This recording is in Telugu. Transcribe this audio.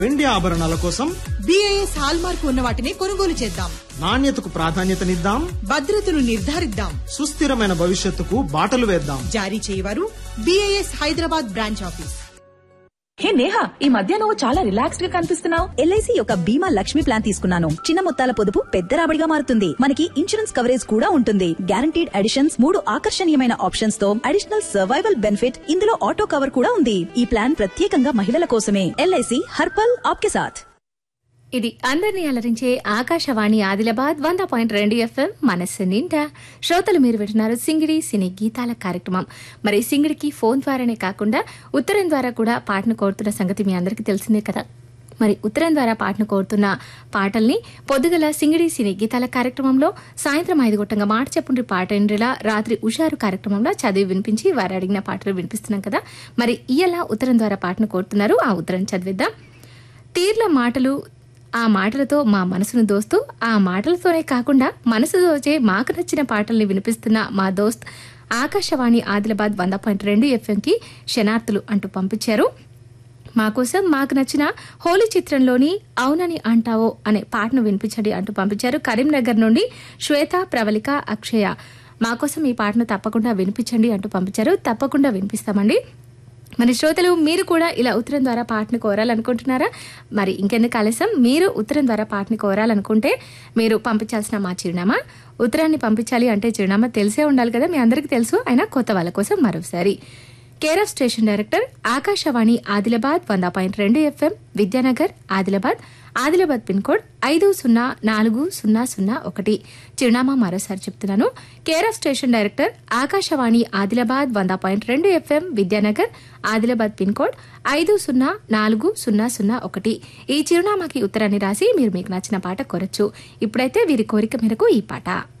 వెండి ఆభరణాల కోసం బిఐఎస్ హాల్ మార్క్ ఉన్న వాటిని కొనుగోలు చేద్దాం నాణ్యతకు ప్రాధాన్యతనిద్దాం భద్రతను నిర్ధారిద్దాం సుస్థిరమైన భవిష్యత్తుకు బాటలు వేద్దాం జారీ చేయవారు BIS Hyderabad branch office hey Neha ఈ మధ్య నువ్వు చాలా రిలాక్స్డ్ గా కనిపిస్తున్నావు ఎల్ఐసి యొక్క బీమా లక్ష్మి ప్లాన్ తీసుకున్నాను చిన్న మొత్తాల పొదుపు పెద్ద రాబడిగా మారుతుంది మనకి ఇన్సూరెన్స్ కవరేజ్ కూడా ఉంటుంది గ్యారంటీడ్ అడిషన్స్ మూడు ఆకర్షణీయమైన ఆప్షన్స్ తో అడిషనల్ సర్వైవల్ బెనిఫిట్ ఇందులో ఆటో కవర్ కూడా ఉంది ఈ ప్లాన్ ప్రత్యేకంగా మహిళల కోసమే ఎల్ఐసి హర్పల్ ఆప్కే సాథ్ ఇది అందరినీ అలరించే ఆకాశవాణి ఆదిలాబాద్ వంద పాయింట్ రెండు ఎఫ్ఎం మనస్సు నిండా శ్రోతలు మీరు వింటున్నారు సింగిడి సినీ గీతాల కార్యక్రమం మరి సింగిడికి ఫోన్ ద్వారానే కాకుండా ఉత్తరం ద్వారా కూడా పాటను కోరుతున్న సంగతి మీ అందరికీ తెలిసిందే కదా మరి ఉత్తరం ద్వారా పాటను కోరుతున్న పాటల్ని పొద్దుగల సింగిడి సినీ గీతాల కార్యక్రమంలో సాయంత్రం ఐదు గొట్టంగా మాట చెప్పుండ్రి పాట ఎండ్రిలా రాత్రి ఉషారు కార్యక్రమంలో చదివి వినిపించి వారు అడిగిన పాటలు వినిపిస్తున్నాం కదా మరి ఇయ్యలా ఉత్తరం ద్వారా పాటను కోరుతున్నారు ఆ ఉత్తరం చదివిద్దాం తీర్ల మాటలు ఆ మాటలతో మా మనసును దోస్తూ ఆ మాటలతోనే కాకుండా మనసు దోచే మాకు నచ్చిన పాటల్ని వినిపిస్తున్న మా దోస్త్ ఆకాశవాణి ఆదిలాబాద్ వంద పాయింట్ రెండు ఎఫ్ఎంకి శనార్థులు అంటూ పంపించారు మా కోసం మాకు నచ్చిన హోలీ చిత్రంలోని అవునని అంటావో అనే పాటను వినిపించండి అంటూ పంపించారు కరీంనగర్ నుండి శ్వేత ప్రవళిక అక్షయ మా కోసం ఈ పాటను తప్పకుండా వినిపించండి అంటూ పంపించారు తప్పకుండా వినిపిస్తామండి మరి శ్రోతలు మీరు కూడా ఇలా ఉత్తరం ద్వారా పాటను కోరాలనుకుంటున్నారా మరి ఇంకెందుకు ఆలస్యం మీరు ఉత్తరం ద్వారా పాటని కోరాలనుకుంటే మీరు పంపించాల్సిన మా చిరునామా ఉత్తరాన్ని పంపించాలి అంటే చిరునామా తెలిసే ఉండాలి కదా మీ అందరికీ తెలుసు అయినా కొత్త వాళ్ళ కోసం మరోసారి care of station director Akashvani Adilabad వంద పాయింట్ రెండు FM Vidyanagar Adilabad Adilabad pin code ఐదు సున్నా నాలుగు సున్నా సున్నా ఒకటి చిరునామా మరోసారి చెప్తున్నాను care of station director Akashvani Adilabad వంద పాయింట్ రెండు FM Vidyanagar Adilabad pin code ఐదు సున్నా నాలుగు సున్నా సున్నా ఒకటి ఈ చిరునామాకి ఉత్తరాన్ని రాసి మీరు మీకు నచ్చిన పాట కోరచ్చు ఇప్పుడైతే వీరి కోరిక మేరకు ఈ పాట